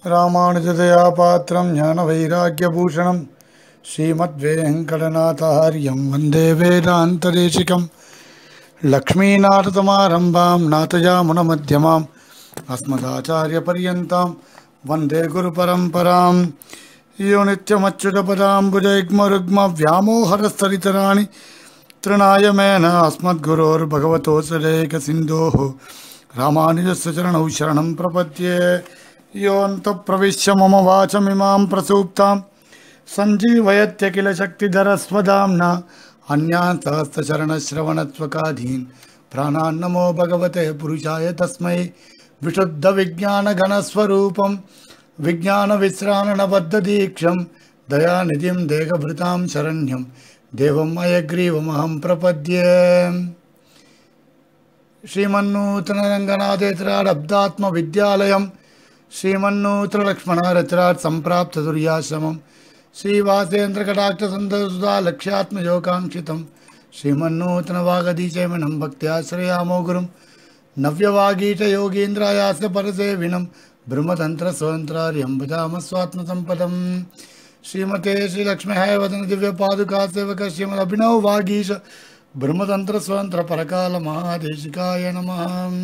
ராமானுஜதயா பாத்திரம் ஞான வைராக்கியபூஷணம் ஸ்ரீமத்வேங்கடநாதாரியம் வந்தே வேதாந்ததேசிகம் லக்ஷ்மீநாரதமாரம்பாம் நாதயாமுனமத்தியமாம் அஸ்மதாச்சாரியபர்யந்தாம் வந்தே குருபரம்பராம் யோ நித்யமच्युतपदाम्बुजैग्मरुग्मव्यामोहरस्तरितराणि तृणाय मेन अस्मद्गुरोर्भगवतोऽसरेकसिन्धोः रामानुजस्य चरणौ शरणं प्रपद्ये योऽन्तप्रविश्य मम वाचमिमां प्रसूक्तां सञ्जीवयत्य किल शक्तिधरस्वदाम्ना अन्यान् सहस्रचरणश्रवणत्वकाधीन् प्राणान्नमो भगवते पुरुषाय तस्मै विशुद्धविज्ञानघनस्वरूपं विज्ञानविश्राणबद्धदीक्षं दयानिधिं देहभृतां शरण्यं देवं मयग्रीवमहं प्रपद्ये श्रीमन्नूतनरङ्गनाथेतराडब्दात्मविद्यालयं श्रीमन्नूतनलक्ष्मणारचरात् सम्प्राप्तदुर्याश्रमं श्रीवासेन्द्रकटाक्षसन्दसुधा लक्ष्यात्मयोगाङ्क्षितं श्रीमन्नूतनवागधीचैमनं भक्त्याश्रयामो गुरुं नव्यवागीशयोगीन्द्रायास्य परसेविनं ब्रह्मतन्त्रस्वतन्त्रार्यं भजामस्वात्मसम्पदम् श्रीमते श्रीलक्ष्म्याः वदन दिव्यपादुकासेवक श्रीमदभिनव वागीश ब्रह्मतन्त्रस्वतन्त्रपरकालमहादेशिकाय नमः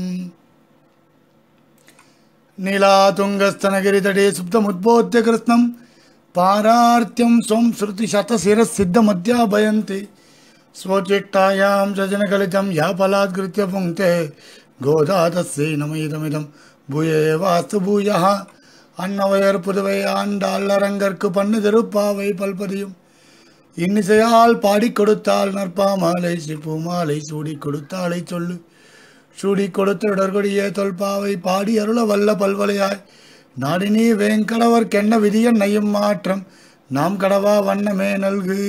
नीलातुङ्गस्तनगिरितटे सुप्तमुद्बोध्य कृत्स्नं पारार्त्यं स्वं श्रुतिशतशिरःसिद्धमध्याभयन्ति स्वचिट्टायां सजनकलितं या फलात्कृत्य पुङ्क्ते गोदा तस्यै नमैदमिदं भूये वास्तु भूयः அன்னவையர் புதுவை ஆண்டாள் அரங்கற்கு பண்ணு திருப்பாவை பல்பதியும் இன்னிசையால் பாடி கொடுத்தாள் நற்பாமாலை சிப்பூமாலை சூடி கொடுத்தாளை சொல்லு சூடி கொடுத்த உடற்கொடியே தொல்பாவை பாடி அருள வல்ல பல்வலையாய் நாடினி வேங்கடவர் கென்ன விதியன் நையும் மாற்றம் நாம் கடவா வண்ணமே நல்கு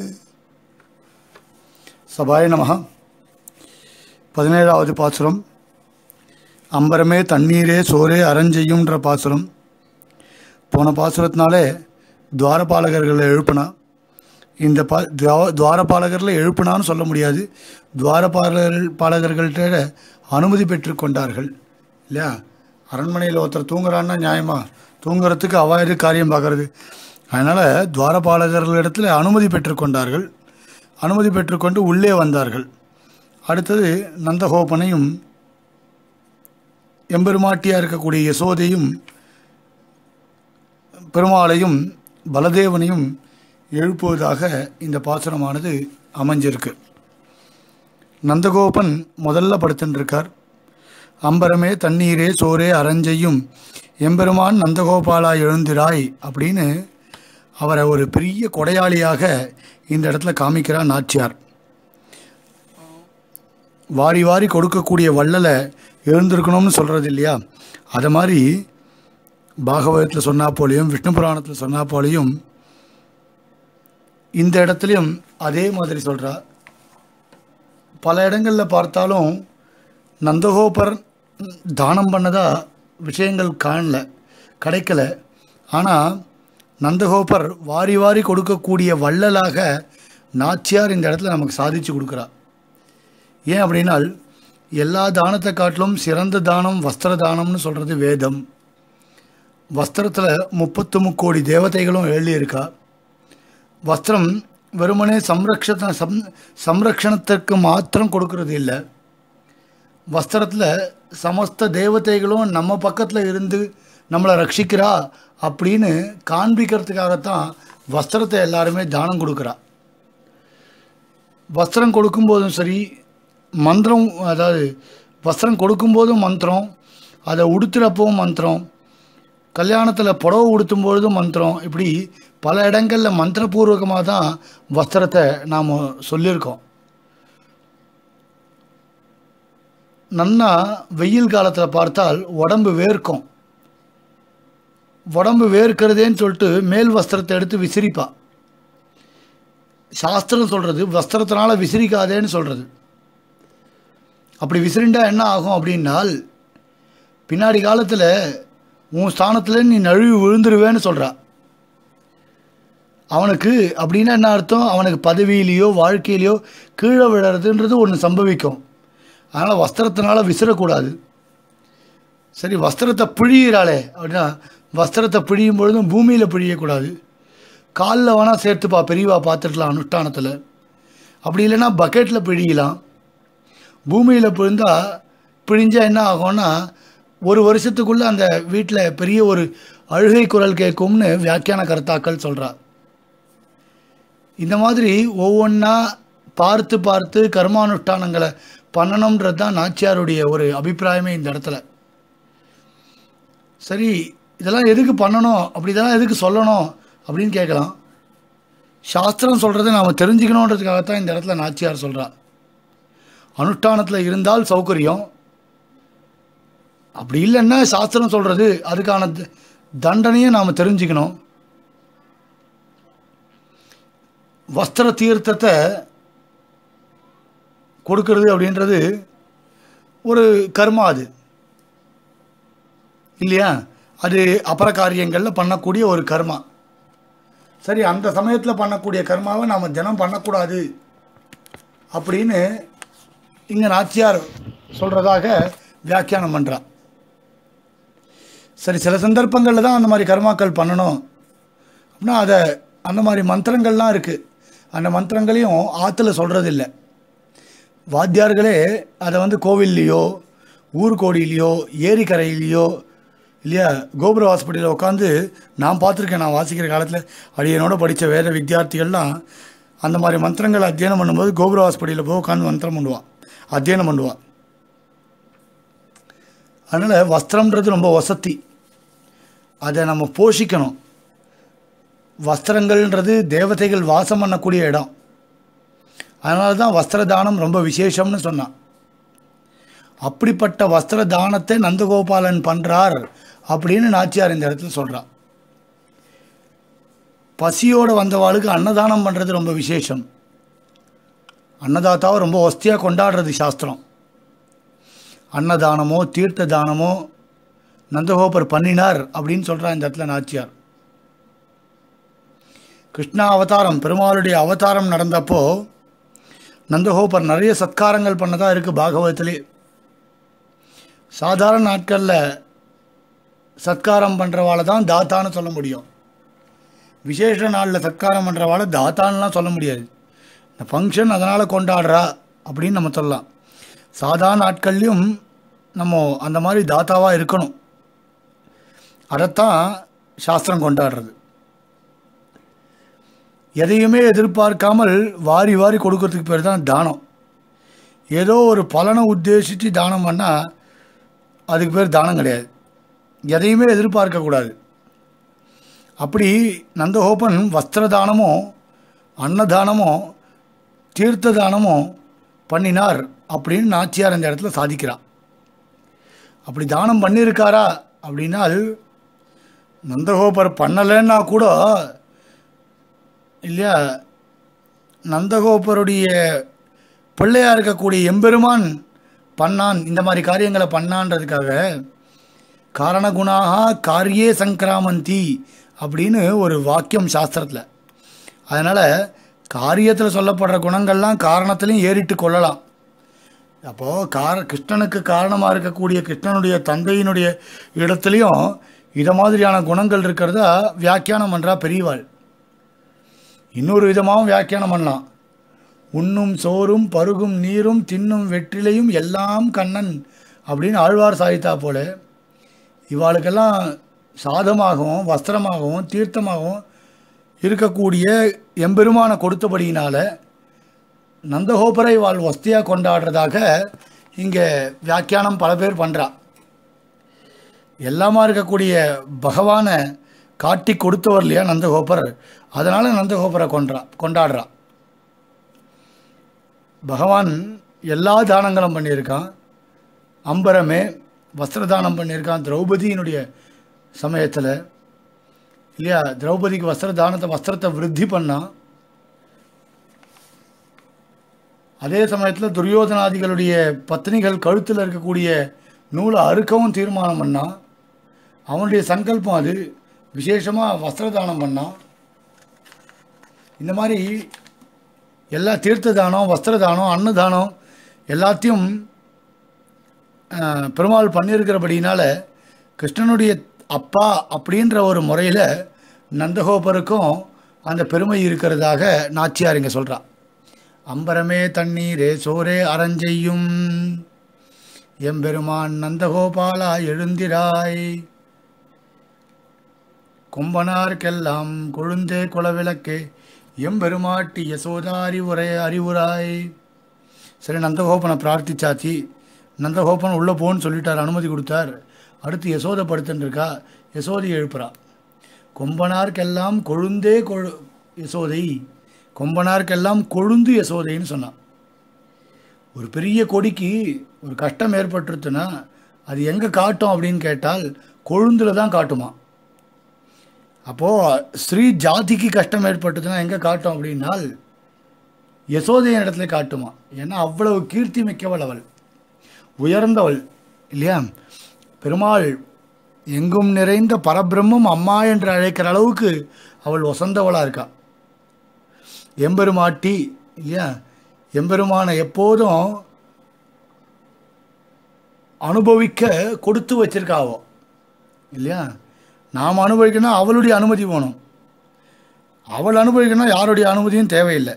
சபாய நமகா பதினேழாவது பாசுரம் அம்பரமே தண்ணீரே சோரே அறஞ்செய்யும்ன்ற பாசுரம் போன பாசுரத்தினாலே துவாரபாலகர்களை எழுப்புனா இந்த பா துவா- துவாரபாலகர்களை எழுப்புனான்னு சொல்ல முடியாது துவாரபாலகர்கள் பாலகர்கள்ட்ட அனுமதி பெற்றுக்கொண்டார்கள் இல்லையா அரண்மனையில் ஒருத்தர் தூங்குறான்னா நியாயமா தூங்குறதுக்கு அவ எது காரியம் பார்க்கறது அதனால் துவாரபாலகர்களிடத்தில் அனுமதி பெற்றுக்கொண்டார்கள் அனுமதி பெற்றுக்கொண்டு உள்ளே வந்தார்கள் அடுத்தது நந்தகோபனையும் எம்பெருமாட்டியாக இருக்கக்கூடிய யசோதையும் பெருமாளையும் பலதேவனையும் எழுப்புவதாக இந்த பாசுரமானது அமைஞ்சிருக்கு நந்தகோபன் முதல்ல படுத்துட்டுருக்கார் அம்பரமே தண்ணீரே சோரே அரஞ்செய்யும் எம்பெருமான் நந்தகோபாலா எழுந்திராய் அப்படின்னு அவரை ஒரு பெரிய கொடையாளியாக இந்த இடத்துல காமிக்கிறார் நாச்சியார் வாரி வாரி கொடுக்கக்கூடிய வள்ளலை எழுந்திருக்கணும்னு சொல்கிறது இல்லையா அதை மாதிரி பாகவதத்தில் சொன்னா போலையும் விஷ்ணு புராணத்தில் சொன்னா போலையும் இந்த இடத்துலையும் அதே மாதிரி சொல்கிறா பல இடங்களில் பார்த்தாலும் நந்தகோபர் தானம் பண்ணதா விஷயங்கள் காணல கிடைக்கல ஆனால் நந்தகோபர் வாரி வாரி கொடுக்கக்கூடிய வள்ளலாக நாச்சியார் இந்த இடத்துல நமக்கு சாதிச்சு கொடுக்குறா ஏன் அப்படின்னால் எல்லா தானத்தை காட்டிலும் சிறந்த தானம் வஸ்திர தானம்னு சொல்கிறது வேதம் வஸ்திரத்தில் முப்பத்து முக்கோடி தேவதைகளும் எழுதியிருக்கா வஸ்திரம் வெறுமனே சம்ரக்ஷ சம் சம்ரக்ஷணத்திற்கு மாத்திரம் கொடுக்கறது இல்லை வஸ்திரத்தில் சமஸ்த தேவதைகளும் நம்ம பக்கத்தில் இருந்து நம்மளை ரட்சிக்கிறா அப்படின்னு காண்பிக்கிறதுக்காகத்தான் வஸ்திரத்தை எல்லாருமே தானம் கொடுக்குறா வஸ்திரம் கொடுக்கும்போதும் சரி மந்திரம் அதாவது வஸ்திரம் கொடுக்கும்போதும் மந்திரம் அதை உடுத்துறப்பவும் மந்திரம் கல்யாணத்தில் புடவை உடுத்தும் பொழுதும் மந்திரம் இப்படி பல இடங்களில் மந்திரபூர்வகமாக தான் வஸ்திரத்தை நாம் சொல்லியிருக்கோம் நன்னா வெயில் காலத்தில் பார்த்தால் உடம்பு வேர்க்கும் உடம்பு வேர்க்கிறதேன்னு சொல்லிட்டு மேல் வஸ்திரத்தை எடுத்து விசிறிப்பா சாஸ்திரம் சொல்கிறது வஸ்திரத்தினால விசிறிக்காதேன்னு சொல்கிறது அப்படி விசிறிண்டா என்ன ஆகும் அப்படின்னால் பின்னாடி காலத்தில் உன் ஸ்தானத்தில் நீ நழுவி விழுந்துருவேன்னு சொல்கிறா அவனுக்கு அப்படின்னா என்ன அர்த்தம் அவனுக்கு பதவியிலையோ வாழ்க்கையிலையோ கீழே விழுறதுன்றது ஒன்று சம்பவிக்கும் அதனால் வஸ்திரத்தினால விசிறக்கூடாது சரி வஸ்திரத்தை பிழியிறாளே அப்படின்னா வஸ்திரத்தை பிழியும் பொழுதும் பூமியில் பிழியக்கூடாது காலில் வேணால் சேர்த்துப்பா பெரியவா பார்த்துருக்கலாம் அனுஷ்டானத்தில் அப்படி இல்லைன்னா பக்கெட்டில் பிழியலாம் பூமியில் பிழிந்தா பிழிஞ்சால் என்ன ஆகும்னா ஒரு வருஷத்துக்குள்ளே அந்த வீட்டில் பெரிய ஒரு அழுகை குரல் கேட்கும்னு வியாக்கியான கர்த்தாக்கள் சொல்கிறா இந்த மாதிரி ஒவ்வொன்றா பார்த்து பார்த்து கர்மானுஷ்டானங்களை பண்ணணுன்றது தான் நாச்சியாருடைய ஒரு அபிப்பிராயமே இந்த இடத்துல சரி இதெல்லாம் எதுக்கு பண்ணணும் அப்படி இதெல்லாம் எதுக்கு சொல்லணும் அப்படின்னு கேட்கலாம் சாஸ்திரம் சொல்கிறத நாம் தெரிஞ்சுக்கணுன்றதுக்காகத்தான் இந்த இடத்துல நாச்சியார் சொல்கிறா அனுஷ்டானத்தில் இருந்தால் சௌகரியம் அப்படி இல்லைன்னா சாஸ்திரம் சொல்கிறது அதுக்கான த- தண்டனையை நாம் தெரிஞ்சுக்கணும் வஸ்திர தீர்த்தத்தை கொடுக்கறது அப்படின்றது ஒரு கர்மா அது இல்லையா அது அபர காரியங்களில் பண்ணக்கூடிய ஒரு கர்மா சரி அந்த சமயத்தில் பண்ணக்கூடிய கர்மாவை நாம் தினம் பண்ணக்கூடாது அப்படின்னு இங்கே நாச்சியார் சொல்கிறதாக வியாக்கியானம் பண்ணுறா சரி சில சந்தர்ப்பங்களில் தான் அந்த மாதிரி கர்மாக்கள் பண்ணணும் அப்படின்னா அதை அந்த மாதிரி மந்திரங்கள்லாம் இருக்குது அந்த மந்திரங்களையும் ஆற்றுல சொல்கிறதில்ல வாத்தியார்களே அதை வந்து கோவில்லையோ ஊர்கோடியிலையோ ஏரிக்கரையிலையோ இல்லையா கோபுர ஹாஸ்பிட்டலில் உட்காந்து நான் பார்த்துருக்கேன் நான் வாசிக்கிற காலத்தில் அடியனோட படித்த வேத வித்தியார்த்திகள்லாம் அந்த மாதிரி மந்திரங்கள் அத்தியனம் பண்ணும்போது கோபுர ஹாஸ்பிட்டலில் போய் உட்காந்து மந்திரம் பண்ணுவாள் அத்தியனம் பண்ணுவாள் அதனால் வஸ்திரம்ன்றது ரொம்ப வசதி அதை நம்ம போஷிக்கணும் வஸ்திரங்கள்ன்றது தேவதைகள் வாசம் பண்ணக்கூடிய இடம் அதனால தான் வஸ்திர தானம் ரொம்ப விசேஷம்னு சொன்னான் அப்படிப்பட்ட வஸ்திர தானத்தை நந்தகோபாலன் பண்ணுறார் அப்படின்னு நாச்சியார் இந்த இடத்துல சொல்கிறான் பசியோடு வந்தவாளுக்கு அன்னதானம் பண்ணுறது ரொம்ப விசேஷம் அன்னதாத்தாவை ரொம்ப ஒஸ்தியாக கொண்டாடுறது சாஸ்திரம் அன்னதானமோ தீர்த்த தானமோ நந்தகோபர் பண்ணினார் அப்படின்னு சொல்கிறா இந்த இடத்துல நாச்சியார் கிருஷ்ணா அவதாரம் பெருமாளுடைய அவதாரம் நடந்தப்போ நந்தகோபர் நிறைய சத்காரங்கள் பண்ணதா இருக்குது பாகவதத்திலே சாதாரண நாட்களில் சத்காரம் பண்ணுறவாளை தான் தாத்தான்னு சொல்ல முடியும் விசேஷ நாளில் சத்காரம் பண்ணுறவாளை தாத்தான்லாம் சொல்ல முடியாது இந்த ஃபங்க்ஷன் அதனால் கொண்டாடுறா அப்படின்னு நம்ம சொல்லலாம் சாதாரண நாட்கள்லையும் நம்ம அந்த மாதிரி தாத்தாவாக இருக்கணும் அதைத்தான் சாஸ்திரம் கொண்டாடுறது எதையுமே எதிர்பார்க்காமல் வாரி வாரி கொடுக்கறதுக்கு பேர் தான் தானம் ஏதோ ஒரு பலனை உத்தேசித்து தானம் பண்ணால் அதுக்கு பேர் தானம் கிடையாது எதையுமே எதிர்பார்க்கக்கூடாது அப்படி நந்தகோபன் வஸ்திர தானமோ அன்னதானமோ தீர்த்த தானமோ பண்ணினார் அப்படின்னு நாச்சியார் அந்த இடத்துல சாதிக்கிறார் அப்படி தானம் பண்ணியிருக்காரா அப்படின்னால் நந்தகோபர் பண்ணலைன்னா கூட இல்லையா நந்தகோபருடைய பிள்ளையாக இருக்கக்கூடிய எம்பெருமான் பண்ணான் இந்த மாதிரி காரியங்களை பண்ணான்றதுக்காக காரணகுணாக காரியே சங்கிராமந்தி அப்படின்னு ஒரு வாக்கியம் சாஸ்திரத்தில் அதனால் காரியத்தில் சொல்லப்படுற குணங்கள்லாம் காரணத்திலையும் ஏறிட்டு கொள்ளலாம் அப்போது கார கிருஷ்ணனுக்கு காரணமாக இருக்கக்கூடிய கிருஷ்ணனுடைய தந்தையினுடைய இடத்துலையும் இதை மாதிரியான குணங்கள் இருக்கிறதா வியாக்கியானம் பண்ணுறா பெரியவாள் இன்னொரு விதமாகவும் வியாக்கியானம் பண்ணலாம் உண்ணும் சோறும் பருகும் நீரும் தின்னும் வெற்றிலையும் எல்லாம் கண்ணன் அப்படின்னு ஆழ்வார் சாதித்தா போல இவாளுக்கெல்லாம் சாதமாகவும் வஸ்திரமாகவும் தீர்த்தமாகவும் இருக்கக்கூடிய எம்பெருமானை கொடுத்தபடியினால நந்தகோபரை வாழ் வஸ்தியாக கொண்டாடுறதாக இங்கே வியாக்கியானம் பல பேர் பண்ணுறா எல்லாமா இருக்கக்கூடிய பகவானை காட்டி கொடுத்தவர் இல்லையா நந்தகோபர் அதனால் நந்தகோபரை கொன்றா கொண்டாடுறா பகவான் எல்லா தானங்களும் பண்ணியிருக்கான் அம்பரமே வஸ்திரதானம் பண்ணியிருக்கான் திரௌபதியினுடைய சமயத்தில் இல்லையா திரௌபதிக்கு வஸ்திர தானத்தை வஸ்திரத்தை விருத்தி பண்ணான் அதே சமயத்தில் துரியோதனாதிகளுடைய பத்னிகள் கழுத்தில் இருக்கக்கூடிய நூலை அறுக்கவும் தீர்மானம் பண்ணான் அவனுடைய சங்கல்பம் அது விசேஷமாக வஸ்திரதானம் பண்ணான் இந்த மாதிரி எல்லா தீர்த்த தானம் வஸ்திர தானம் அன்னதானம் எல்லாத்தையும் பெருமாள் பண்ணியிருக்கிறபடினால கிருஷ்ணனுடைய அப்பா அப்படின்ற ஒரு முறையில் நந்தகோபருக்கும் அந்த பெருமை இருக்கிறதாக நாச்சியார் இங்கே சொல்கிறா அம்பரமே தண்ணீரே சோரே அரஞ்செய்யும் எம்பெருமான் நந்தகோபாலா எழுந்திராய் கொம்பனார்க்கெல்லாம் கொழுந்தே குலவிளக்கே எம்பெருமாட்டி யசோதா அறிவுரை அறிவுராய் சரி நந்தகோபனை பிரார்த்திச்சாச்சு நந்தகோபன் உள்ளே போன்னு சொல்லிட்டார் அனுமதி கொடுத்தார் அடுத்து யசோதை படுத்துன்னு இருக்கா யசோதை எழுப்புறா கொம்பனார்க்கெல்லாம் கொழுந்தே கொழு யசோதை கொம்பனார்க்கெல்லாம் கொழுந்து யசோதைன்னு சொன்னான் ஒரு பெரிய கொடிக்கு ஒரு கஷ்டம் ஏற்பட்டுருச்சுன்னா அது எங்கே காட்டும் அப்படின்னு கேட்டால் கொழுந்தில் தான் காட்டுமா அப்போது ஸ்ரீ ஜாதிக்கு கஷ்டம் ஏற்பட்டதுன்னா எங்கே காட்டும் அப்படின்னால் யசோதையின் இடத்துல காட்டுமா ஏன்னா அவ்வளவு கீர்த்தி மிக்கவள் அவள் உயர்ந்தவள் இல்லையா பெருமாள் எங்கும் நிறைந்த பரபிரம்மம் அம்மா என்று அழைக்கிற அளவுக்கு அவள் வசந்தவளாக இருக்கா எம்பெருமாட்டி இல்லையா எம்பெருமானை எப்போதும் அனுபவிக்க கொடுத்து வச்சிருக்காவோ இல்லையா நாம் அனுபவிக்கணும் அவளுடைய அனுமதி வேணும் அவள் அனுபவிக்கணும் யாருடைய அனுமதியும் தேவையில்லை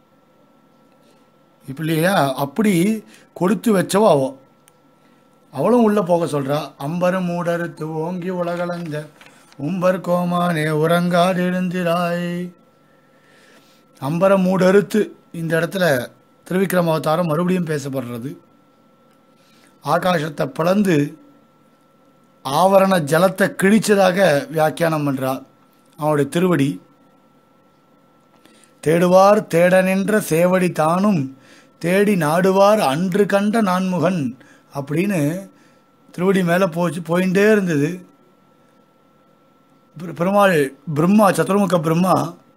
இப்ப இல்லையா அப்படி கொடுத்து வச்சவோ அவ அவளும் உள்ளே போக சொல்கிறா அம்பர் மூடறுத்து ஓங்கி உலகளந்த உம்பர் கோமானே உறங்காது எழுந்திராய் அம்பர மூடறுத்து இந்த இடத்துல திருவிக்ரம அவதாரம் மறுபடியும் பேசப்படுறது ஆகாசத்தை பிளந்து ஆவரண ஜலத்தை கிழிச்சதாக வியாக்கியானம் பண்ணுறா அவனுடைய திருவடி தேடுவார் தேட நின்ற சேவடி தானும் தேடி நாடுவார் அன்று கண்ட நான்முகன் அப்படின்னு திருவடி மேலே போச்சு போயிட்டே இருந்தது பெரு- பெருமாள் பிரம்மா சதுர்முக பிரம்மா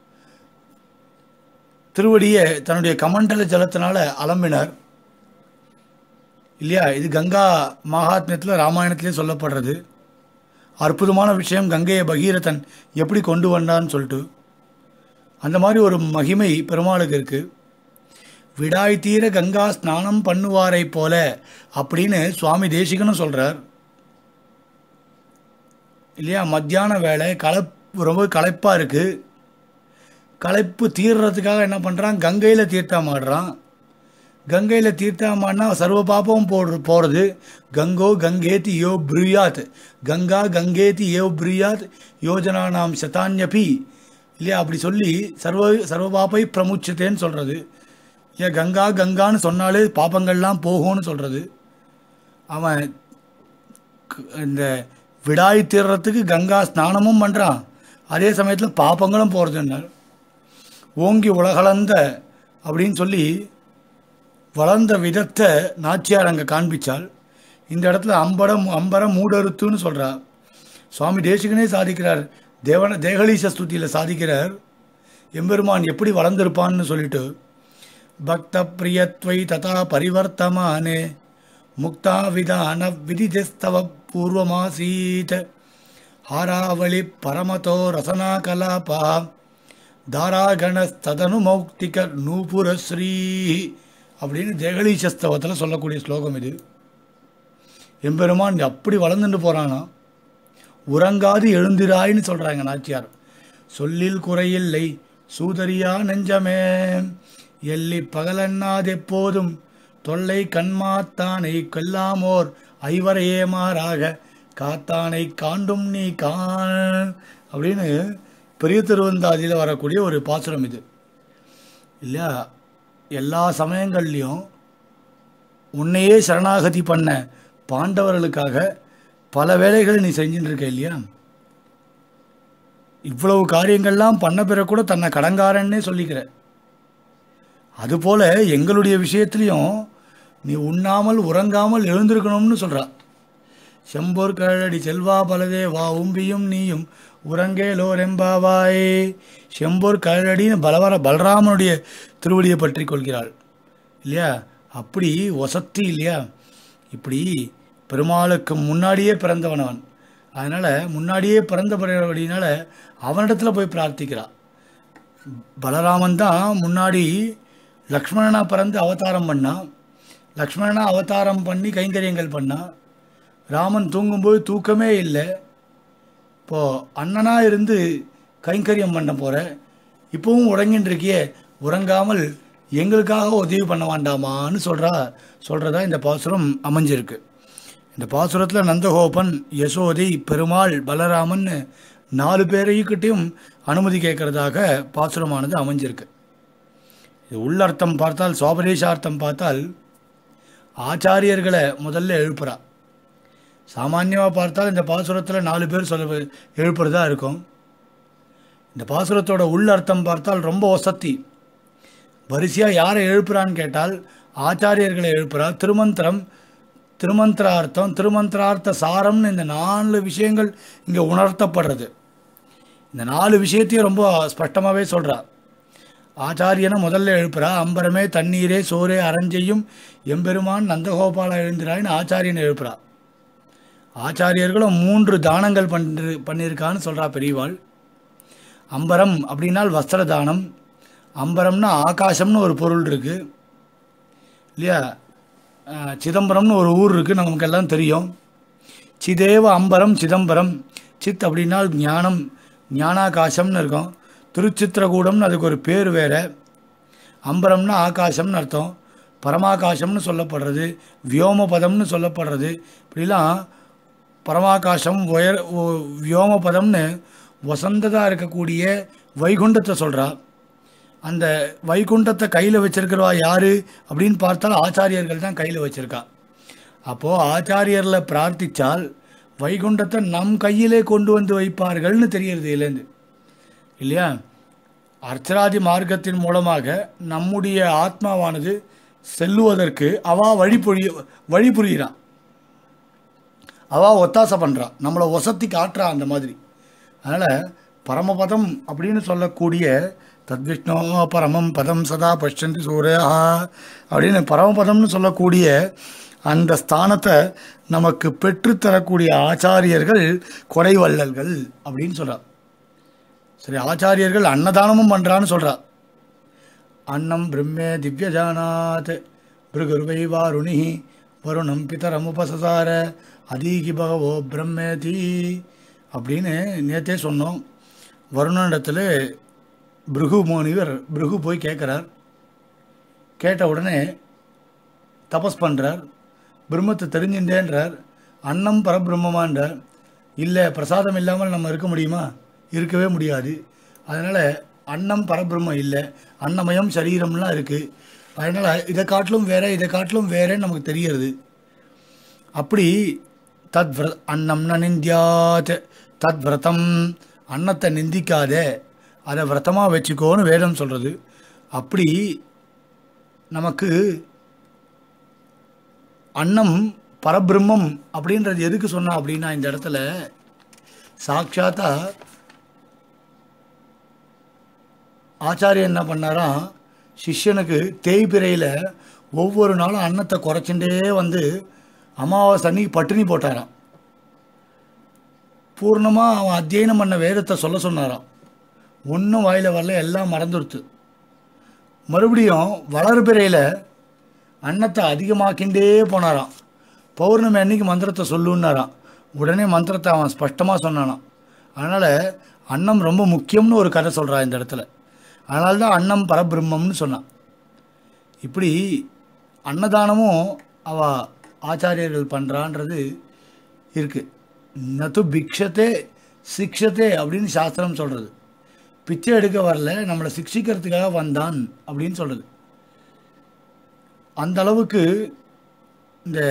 திருவடியை தன்னுடைய கமண்டல ஜலத்தினால அலம்பினார் இல்லையா இது கங்கா மகாத்மியத்தில் ராமாயணத்திலே சொல்லப்படுறது அற்புதமான விஷயம் கங்கையை பகீரதன் எப்படி கொண்டு வந்தான்னு சொல்லிட்டு அந்த மாதிரி ஒரு மகிமை பெருமாளுக்கு இருக்குது விடாய் தீர கங்கா ஸ்நானம் பண்ணுவாரை போல அப்படின்னு சுவாமி தேசிகனும் சொல்கிறார் இல்லையா மத்தியான வேலை களைப் ரொம்ப களைப்பாக இருக்குது களைப்பு தீர்றதுக்காக என்ன பண்ணுறான் கங்கையில் தீர்த்தம் ஆடுறான் கங்கையில் தீர்த்தமாடினா சர்வ பாப்பமும் போடு போகிறது கங்கோ கங்கேதி யோ ப்ரூயாத் கங்கா கங்கேதி யோ ப்ரூயாத் யோஜனா நாம் சதான்யபி இல்லையா அப்படி சொல்லி சர்வ சர்வ பாப்பை பிரமுச்சத்தேன்னு சொல்கிறது ஏன் கங்கா கங்கான்னு சொன்னாலே பாப்பங்கள்லாம் போகும்னு சொல்கிறது அவன் க- இந்த விடாய் தீர்றதுக்கு கங்கா ஸ்நானமும் பண்ணுறான் அதே சமயத்தில் பாப்பங்களும் போகிறதுன்னார் ஓங்கி உலகளந்த அப்படின்னு சொல்லி வளர்ந்த விதத்தை நாச்சியார் அங்கே காண்பிச்சாள் இந்த இடத்துல அம்படம் அம்பரம் மூடறுத்துன்னு சொல்றா சுவாமி தேசிகனே சாதிக்கிறார் தேவன தேகலீச ஸ்துதியில் சாதிக்கிறார் எம்பெருமான் எப்படி வளர்ந்திருப்பான்னு சொல்லிட்டு பக்த பிரியத்வை ததா பரிவர்த்தமானே முக்தா விதான விதிதஸ்தவ பூர்வமாசீத் ஹாராவளி பரமதோ ரசனா கலாபா தாராகணஸ்ததனு மௌக்திக நூபுரஸ்ரீ அப்படின்னு தேகலீசஸ்தவத்தில் சொல்லக்கூடிய ஸ்லோகம் இது எம்பெருமான் அப்படி வளர்ந்துட்டு போகிறானா உறங்காது எழுந்திராய்ன்னு சொல்கிறாங்க நாச்சியார் சொல்லில் குறையில்லை சூதரியா நெஞ்சமே எள்ளி பகலன்னாதெப்போதும் தொல்லை கண்மாத்தானை கொல்லாமோர் ஐவரையே மாறாக காத்தானை காண்டும் நீ காண் அப்படின்னு பெரிய திருவந்தாதியில் வரக்கூடிய ஒரு பாசுரம் இது இல்லையா எல்லா சமயங்கள்லையும் உன்னையே சரணாகதி பண்ண பாண்டவர்களுக்காக பல வேலைகளை நீ செஞ்சுட்டு இருக்க இல்லையா இவ்வளவு காரியங்கள்லாம் பண்ண பிறகு கூட தன்னை கடங்காரன்னே சொல்லிக்கிற அதுபோல எங்களுடைய விஷயத்திலையும் நீ உண்ணாமல் உறங்காமல் எழுந்திருக்கணும்னு சொல்றா செம்போர் கழடி செல்வா பலதே வா உம்பியும் நீயும் உறங்கேலோ ரெம்பாவாய் செம்போர் கழடின்னு பலவர பலராமனுடைய திருவடியை பற்றி கொள்கிறாள் இல்லையா அப்படி ஒசத்தி இல்லையா இப்படி பெருமாளுக்கு முன்னாடியே பிறந்தவன் அவன் அதனால் முன்னாடியே பிறந்தபடினால அவனிடத்துல போய் பிரார்த்திக்கிறான் பலராமன் தான் முன்னாடி லக்ஷ்மணனா பிறந்து அவதாரம் பண்ணான் லக்ஷ்மணனா அவதாரம் பண்ணி கைங்கரியங்கள் பண்ணான் ராமன் தூங்கும்போது தூக்கமே இல்லை இப்போது அண்ணனாக இருந்து கைங்கரியம் பண்ண போகிற இப்போவும் உறங்கின்னு இருக்கியே உறங்காமல் எங்களுக்காக உதவி பண்ண வேண்டாமான்னு சொல்கிறா சொல்கிறதா இந்த பாசுரம் அமைஞ்சிருக்கு இந்த பாசுரத்தில் நந்தகோபன் யசோதை பெருமாள் பலராமன் நாலு பேரையும் அனுமதி கேட்கறதாக பாசுரமானது அமைஞ்சிருக்கு இது உள்ளர்த்தம் பார்த்தால் சுவாபதேசார்த்தம் பார்த்தால் ஆச்சாரியர்களை முதல்ல எழுப்புறா சாமான்யமாக பார்த்தால் இந்த பாசுரத்தில் நாலு பேர் சொல்ல எழுப்புறதா இருக்கும் இந்த பாசுரத்தோட உள்ளர்த்தம் பார்த்தால் ரொம்ப வசத்தி வரிசையாக யாரை எழுப்புறான்னு கேட்டால் ஆச்சாரியர்களை எழுப்புறா திருமந்திரம் திருமந்திரார்த்தம் திருமந்திரார்த்த சாரம்னு இந்த நாலு விஷயங்கள் இங்கே உணர்த்தப்படுறது இந்த நாலு விஷயத்தையும் ரொம்ப ஸ்பஷ்டமாகவே சொல்கிறா ஆச்சாரியனை முதல்ல எழுப்புறா அம்பரமே தண்ணீரே சோரே அரஞ்செய்யும் எம்பெருமான் நந்தகோபால எழுந்திராயின்னு ஆச்சாரியனை எழுப்புறா ஆச்சாரியர்களும் மூன்று தானங்கள் பண்ணி பண்ணியிருக்கான்னு சொல்கிறா பெரியவாள் அம்பரம் அப்படின்னால் வஸ்திர தானம் அம்பரம்னா ஆகாசம்னு ஒரு பொருள் இருக்குது இல்லையா அஹ், சிதம்பரம்னு ஒரு ஊர் இருக்குது நமக்கு எல்லாம் தெரியும் சிதேவ அம்பரம் சிதம்பரம் சித் அப்படின்னால் ஞானம் ஞானாகாசம்னு இருக்கும் திருச்சித்திரகூடம்னு அதுக்கு ஒரு பேர் வேறு அம்பரம்னா ஆகாசம்னு அர்த்தம் பரமாகாசம்னு சொல்லப்படுறது வியோமபதம்னு சொல்லப்படுறது இப்படிலாம் பரமாகாசம் உயர் ஒ- வியோமபதம்னு வசந்ததாக இருக்கக்கூடிய வைகுண்டத்தை சொல்கிறா அந்த வைகுண்டத்தை கையில் வச்சிருக்கிறவா யார் அப்படின்னு பார்த்தால் ஆச்சாரியர்கள் தான் கையில் வச்சிருக்கா அப்போது ஆச்சாரியரில் பிரார்த்திச்சால் வைகுண்டத்தை நம் கையிலே கொண்டு வந்து வைப்பார்கள்னு தெரியுறது இதுலேருந்து இல்லையா அர்ச்சராதி மார்க்கத்தின் மூலமாக நம்முடைய ஆத்மாவானது செல்லுவதற்கு அவா வழி புரிய வழி புரிகிறான் அவா ஒத்தாசை பண்ணுறான் நம்மளை ஒசத்தி காட்டுறா அந்த மாதிரி அதனால் பரமபதம் அப்படின்னு சொல்லக்கூடிய தத்விஷ்ணோ பரமம் பதம் சதா பஷ்யந்தி சூர்யா அப்படின்னு பரமபதம்னு சொல்லக்கூடிய அந்த ஸ்தானத்தை நமக்கு பெற்றுத்தரக்கூடிய ஆச்சாரியர்கள் கொடைவள்ளல்கள் அப்படின்னு சொல்கிறார் சரி ஆச்சாரியர்கள் அன்னதானமும் பண்ணுறான்னு சொல்கிறா அன்னம் பிரம்மே திவ்யஜானாத் பிருகுர்வை வாருணி வருணம் பிதரமுபசசார அதீகி பகவோ பிரம்மேதி அப்படின்னு நேத்தே சொன்னோம் வருணனிடத்தில் பிருகு முனிவர் பிருகு போய் கேட்குறார் கேட்ட உடனே தபஸ் பண்ணுறார் பிரம்மத்தை தெரிஞ்சுட்டேன்றார் அன்னம் பரபிரம்மமான்றார் இல்லை பிரசாதம் இல்லாமல் நம்ம இருக்க முடியுமா இருக்கவே முடியாது அதனால் அன்னம் பரபிரம்மம் இல்லை அன்னமயம் சரீரம்லாம் இருக்குது அதனால் இதை காட்டிலும் வேற இதை காட்டிலும் வேறேன்னு நமக்கு தெரியறது அப்படி தத் விர அன்னம் ந நிந்தியாத் தத் விரதம் அன்னத்தை நிந்திக்காத அதை விரதமாக வச்சுக்கோன்னு வேதம் சொல்கிறது அப்படி நமக்கு அன்னம் பரபிரம்மம் அப்படின்றது எதுக்கு சொன்னா அப்படின்னா இந்த இடத்துல சாட்சாத்தா ஆச்சாரியன் என்ன பண்ணாராம் சிஷ்யனுக்கு தேய்பிரையில் ஒவ்வொரு நாளும் அன்னத்தை குறைச்சுட்டே வந்து அமாவாசை அன்னைக்கு பட்டினி போட்டாராம் பூர்ணமாக அவன் அத்தியனம் பண்ண வேதத்தை சொல்ல சொன்னாராம் ஒன்றும் வாயில் வரல எல்லாம் மறந்துடுத்து மறுபடியும் வளர்பிறையில் அன்னத்தை அதிகமாக்கிண்டே போனாராம் பௌர்ணமி அன்னைக்கு மந்திரத்தை சொல்லுன்னாராம் உடனே மந்திரத்தை அவன் ஸ்பஷ்டமாக சொன்னானாம் அதனால் அன்னம் ரொம்ப முக்கியம்னு ஒரு கதை சொல்கிறான் இந்த இடத்துல அதனால தான் அன்னம் பரபிரம்மம்னு சொன்னான் இப்படி அன்னதானமும் அவ ஆச்சாரியர்கள் பண்ணுறான்றது இருக்குது நது பிக்ஷத்தே சிக்ஷத்தே அப்படின்னு சாஸ்திரம் சொல்கிறது பிச்சை எடுக்க வரல நம்மளை சிக்ஷிக்கிறதுக்காக வந்தான் அப்படின்னு சொல்கிறது அந்த அளவுக்கு இந்த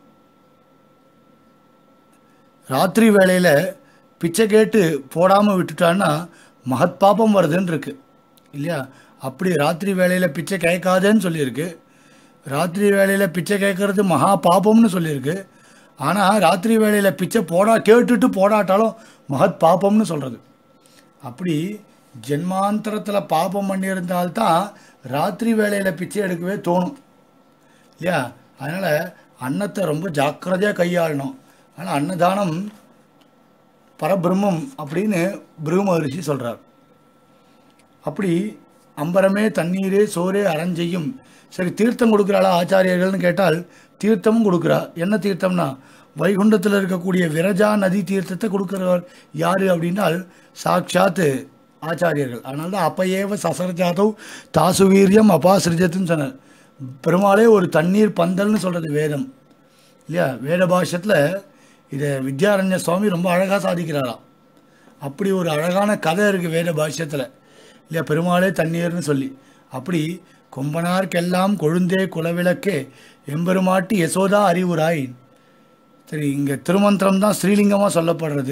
ராத்திரி வேளையில் பிச்சை கேட்டு போடாமல் விட்டுட்டான்னா மகத் பாப்பம் வருதுன்னு இருக்கு இல்லையா அப்படி ராத்திரி வேளையில் பிச்சை கேட்காதேன்னு சொல்லியிருக்கு ராத்திரி வேளையில் பிச்சை கேட்கறது மகா பாபம்னு சொல்லியிருக்கு ஆனால் ராத்திரி வேளையில் பிச்சை போடா கேட்டுட்டு போடாட்டாலும் மகத் பாபம்னு சொல்கிறது அப்படி ஜென்மாந்தரத்தில் பாபம் பண்ணியிருந்தால்தான் ராத்திரி வேளையில் பிச்சை எடுக்கவே தோணும் இல்லையா அதனால் அன்னத்தை ரொம்ப ஜாக்கிரதையாக கையாளணும் ஆனால் அன்னதானம் பரபிரம்மம் அப்படின்னு பிரும ரிஷி சொல்கிறார் அப்படி அம்பரமே தண்ணீரே சோரே அரஞ்செய்யும் சரி தீர்த்தம் கொடுக்குறாளா ஆச்சாரியர்கள்னு கேட்டால் தீர்த்தமும் கொடுக்குறா என்ன தீர்த்தம்னா வைகுண்டத்தில் இருக்கக்கூடிய விரஜா நதி தீர்த்தத்தை கொடுக்குறவர் யார் அப்படின்னால் சாட்சாத்து ஆச்சாரியர்கள் அதனால தான் அப்பயேவ சசரஜாதவ் தாசு வீரியம் அபாசிரிஜத்துன்னு சொன்னார் பெருமாளே ஒரு தண்ணீர் பந்தல்னு சொல்கிறது வேதம் இல்லையா வேத பாஷ்யத்தில் இதை வித்யாரண்ய சுவாமி ரொம்ப அழகாக சாதிக்கிறாராம் அப்படி ஒரு அழகான கதை இருக்குது வேத பாஷ்யத்தில் இல்லையா பெருமாளே தண்ணீர்னு சொல்லி அப்படி கொம்பனார்க்கெல்லாம் கொழுந்தே குலவிளக்கே எம்பெருமாட்டி யசோதா அறிவுராய் சரி இங்கே திருமந்திரம் தான் ஸ்ரீலிங்கமாக சொல்லப்படுறது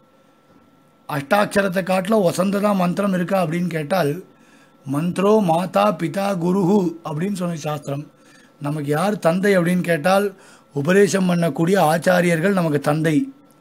அஷ்டாட்சரத்தை காட்டில் வசந்ததா மந்திரம் இருக்கா அப்படின்னு கேட்டால் மந்த்ரோ மாதா பிதா குருஹு அப்படின்னு சொன்ன சாஸ்திரம் நமக்கு யார் தந்தை அப்படின்னு கேட்டால் உபதேசம் பண்ணக்கூடிய ஆச்சாரியர்கள் நமக்கு தந்தை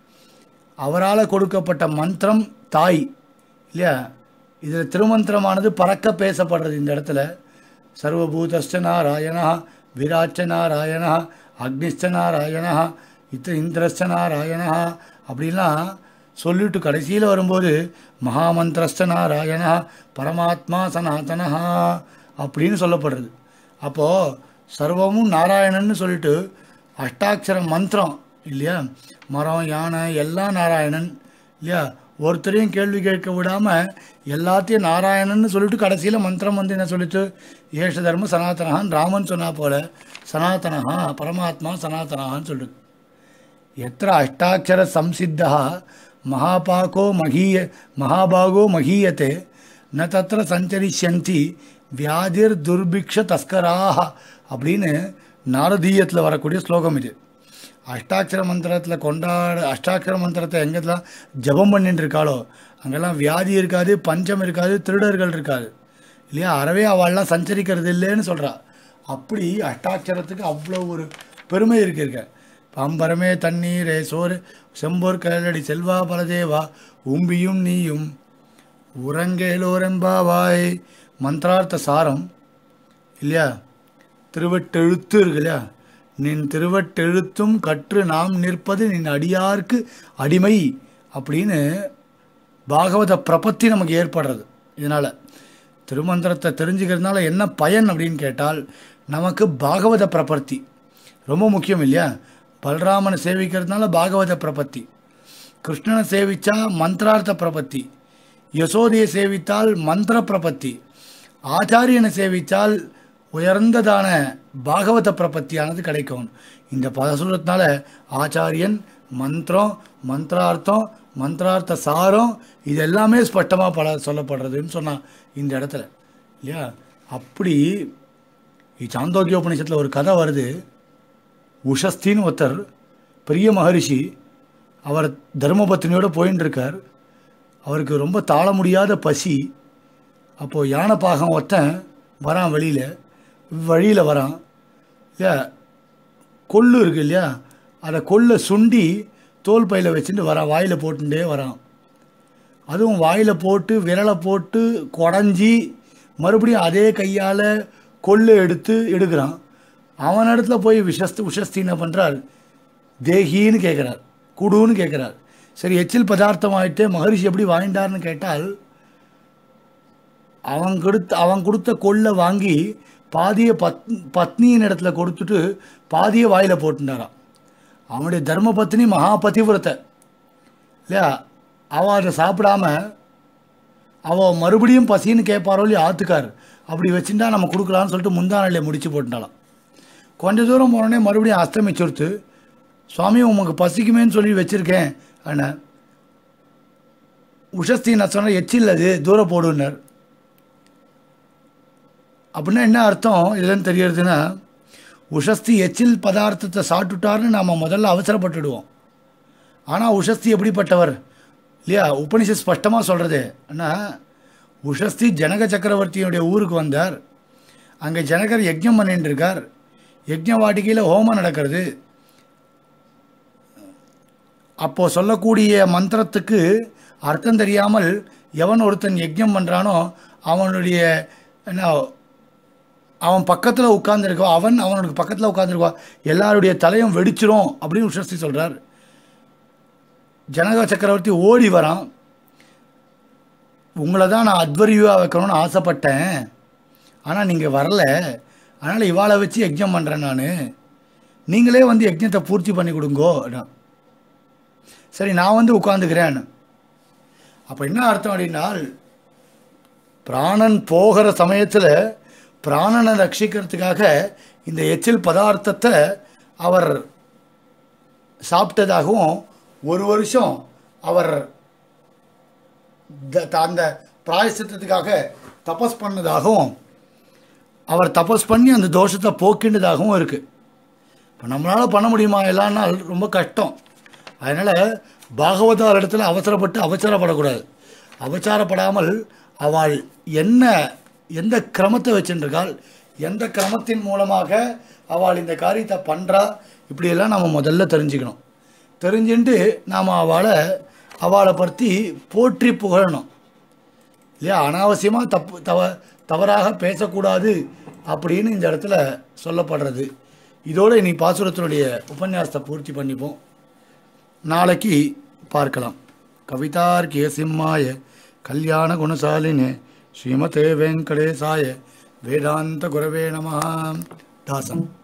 அவரால் கொடுக்கப்பட்ட மந்திரம் தாய் இல்லையா இதில் திருமந்திரமானது பறக்க பேசப்படுறது இந்த இடத்துல சர்வபூதஸ்ட நாராயணா விராட்ச நாராயணா அக்னிஷ்ட நாராயணா இத்த இந்திரஸ்ட நாராயணா அப்படின்லாம் சொல்லிட்டு கடைசியில் வரும்போது மகாமந்திரஸ்ட நாராயணா பரமாத்மா சனாதனா அப்படின்னு சொல்லப்படுறது அப்போது சர்வமும் நாராயணன்னு சொல்லிட்டு அஷ்டாட்சர மந்திரம் இல்லையா மரம் யானை எல்லாம் நாராயணன் இல்லையா ஒருத்தரையும் கேள்வி கேட்க விடாமல் எல்லாத்தையும் நாராயணன்னு சொல்லிட்டு கடைசியில் மந்திரம் வந்து என்ன சொல்லிட்டு ஏஷ தர்ம சனாதனஹான் ராமன் சொன்னா போல சனாதனஹா பரமாத்மா சனாதனஹான்னு சொல்லிட்டு எத்திர அஷ்டாட்சர சம்சித்தா மகாபாகோ மகீய மகாபாகோ மகீயத்தை ந தத்திர சஞ்சரிஷ்யந்தி வியாதிர் துர்பிக்ஷ தஸ்கராக அப்படின்னு நாரதீயத்தில் வரக்கூடிய ஸ்லோகம் இது அஷ்டாட்சர மந்திரத்தில் கொண்டாட அஷ்டாட்சர மந்திரத்தை எங்கெல்லாம் ஜபம் பண்ணிட்டு இருக்காளோ அங்கெல்லாம் வியாதி இருக்காது பஞ்சம் இருக்காது திருடர்கள் இருக்காது இல்லையா அறவே அவள்லாம் சஞ்சரிக்கிறது இல்லைன்னு சொல்கிறா அப்படி அஷ்டாட்சரத்துக்கு அவ்வளோ ஒரு பெருமை இருக்கு இருக்க பம்பரமே தண்ணீரே சோறு செம்போர் கல்லடி செல்வா பலதேவா உம்பியும் நீயும் உறங்கேலோரெம்பாவாய் மந்திரார்த்த சாரம் இல்லையா திருவட்டெழுத்து இருக்கு இல்லையா நின் திருவட்டெழுத்தும் கற்று நாம் நிற்பது நின் அடியார்க்கு அடிமை அப்படின்னு பாகவத பிரபத்தி நமக்கு ஏற்படுறது இதனால் திருமந்திரத்தை தெரிஞ்சுக்கிறதுனால என்ன பயன் அப்படின்னு கேட்டால் நமக்கு பாகவத பிரபத்தி ரொம்ப முக்கியம் இல்லையா பலராமனை சேவிக்கிறதுனால பாகவத பிரபத்தி கிருஷ்ணனை சேவிச்சா மந்திரார்த்த பிரபத்தி யசோதையை சேவித்தால் மந்திர பிரபத்தி ஆச்சாரியனை சேவித்தால் உயர்ந்ததான பாகவத பிரபத்தியானது கிடைக்கும் இந்த பதசுரத்தினால ஆச்சாரியன் மந்திரம் மந்திரார்த்தம் மந்திரார்த்த சாரம் இது எல்லாமே ஸ்பஷ்டமாக பல சொல்லப்படுறதுன்னு சொன்னான் இந்த இடத்துல இல்லையா அப்படி சாந்தோக்கிய உபநிஷத்தில் ஒரு கதை வருது உஷஸ்தின்னு ஒருத்தர் பெரிய மகரிஷி அவர் தர்மபத்தினியோடு போயின்னு இருக்கார் அவருக்கு ரொம்ப தாழ முடியாத பசி அப்போது யானை பாகம் ஒருத்தன் வரான் வெளியில் வழியில் வரான் இல்லையா கொள்ளு இருக்கு இல்லையா அதை கொல்லை சுண்டி தோல் பையில் வச்சுட்டு வரான் வாயில் போட்டுட்டே வரான் அதுவும் வாயில் போட்டு விரலை போட்டு குடஞ்சி மறுபடியும் அதே கையால் கொள்ளு எடுத்து எடுக்கிறான் அவன் இடத்துல போய் விஷஸ்து உஷஸ்தி என்ன பண்ணுறார் தேகின்னு கேட்குறார் குடுன்னு கேட்குறார் சரி எச்சில் பதார்த்தம் ஆகிட்டு மகரிஷி எப்படி வாங்கிட்டார்னு கேட்டால் அவன் கொடுத்த அவன் கொடுத்த கொள்ளை வாங்கி பாதியை பத் பத்னியின் இடத்துல கொடுத்துட்டு பாதியை வாயில் போட்டுட்டாரான் அவனுடைய தர்ம பத்னி மகாபதிவிரத்தை இல்லையா அவள் அதை சாப்பிடாம அவள் மறுபடியும் பசின்னு கேட்பாரோ இல்லையா ஆத்துக்கார் அப்படி வச்சுட்டா நம்ம கொடுக்கலான்னு சொல்லிட்டு முந்தானாலே முடிச்சு போட்டுட்டாலாம் கொஞ்ச தூரம் போனோடனே மறுபடியும் அஸ்தமிச்சுடுத்து சுவாமி உமக்கு பசிக்குமேன்னு சொல்லி வச்சுருக்கேன் அண்ணா உஷஸ்தி நான் சொன்ன எச்சில் அது தூரம் போடுனார் அப்படின்னா என்ன அர்த்தம் இதுலன்னு தெரியறதுன்னா உஷஸ்தி எச்சில் பதார்த்தத்தை சாப்பிட்டுட்டார்னு நாம் முதல்ல அவசரப்பட்டுடுவோம் ஆனால் உஷஸ்தி எப்படிப்பட்டவர் இல்லையா உபனிஷத் ஸ்பஷ்டமாக சொல்கிறது அண்ணா உஷஸ்தி ஜனக சக்கரவர்த்தியினுடைய ஊருக்கு வந்தார் அங்கே ஜனகர் யஜ்ஞம் பண்ணிட்டு இருக்கார் யஜ்ஞ வாட்டிக்கையில் ஹோமம் நடக்கிறது அப்போது சொல்லக்கூடிய மந்திரத்துக்கு அர்த்தம் தெரியாமல் எவன் ஒருத்தன் யஜ்ஞம் பண்ணுறானோ அவனுடைய என்ன அவன் பக்கத்தில் உட்காந்துருக்கோ அவன் அவனுக்கு பக்கத்தில் உட்காந்துருக்கோ எல்லாருடைய தலையும் வெடிச்சிரும் அப்படின்னு உஷஸ்தி சொல்கிறார் ஜனக சக்கரவர்த்தி ஓடி வரான் உங்களை தான் நான் அத்வரியாக வைக்கணும்னு ஆசைப்பட்டேன் ஆனால் நீங்கள் வரல அதனால் இவாளை வச்சு யஜ்ஞம் பண்ணுறேன் நான் நீங்களே வந்து யஜ்ஞத்தை பூர்த்தி பண்ணி கொடுங்கோ அப்படின்னா. சரி நான் வந்து உட்காந்துக்கிறேன் அப்போ என்ன அர்த்தம் அப்படின்னால் பிராணன் போகிற சமயத்தில் பிராணனை ரட்சிக்கிறதுக்காக இந்த எச்சில் பதார்த்தத்தை அவர் சாப்பிட்டதாகவும் ஒரு வருஷம் அவர் த- த- அந்த பிராயசித்தத்துக்காக தபஸ் பண்ணதாகவும் அவர் தபஸ் பண்ணி அந்த தோஷத்தை போக்கின்றதாகவும் இருக்குது இப்போ நம்மளால் பண்ண முடியுமா எல்லா நாள் ரொம்ப கஷ்டம் அதனால் பாகவதார் இடத்துல அவசரப்பட்டு அவசரப்படக்கூடாது அவசரப்படாமல் அவள் என்ன எந்த கிரமத்தை வச்சுருக்காள் எந்த கிரமத்தின் மூலமாக அவள் இந்த காரியத்தை பண்ணுறா இப்படியெல்லாம் நம்ம முதல்ல தெரிஞ்சுக்கணும் தெரிஞ்சுட்டு நாம் அவளை அவளை பற்றி போற்றி புகழணும் இல்லையா அனாவசியமாக தப்பு தவ தவறாக பேசக்கூடாது அப்படின்னு இந்த இடத்துல சொல்லப்படுறது இதோடு இனி பாசுரத்தினுடைய உபன்யாசத்தை பூர்த்தி பண்ணிப்போம் நாளைக்கு பார்க்கலாம் கவிதார்க்கிய சிம்மாய கல்யாண குணசாலினே ஸ்ரீமதே வெங்கடேசாய வேதாந்த குரவே நம தாசன்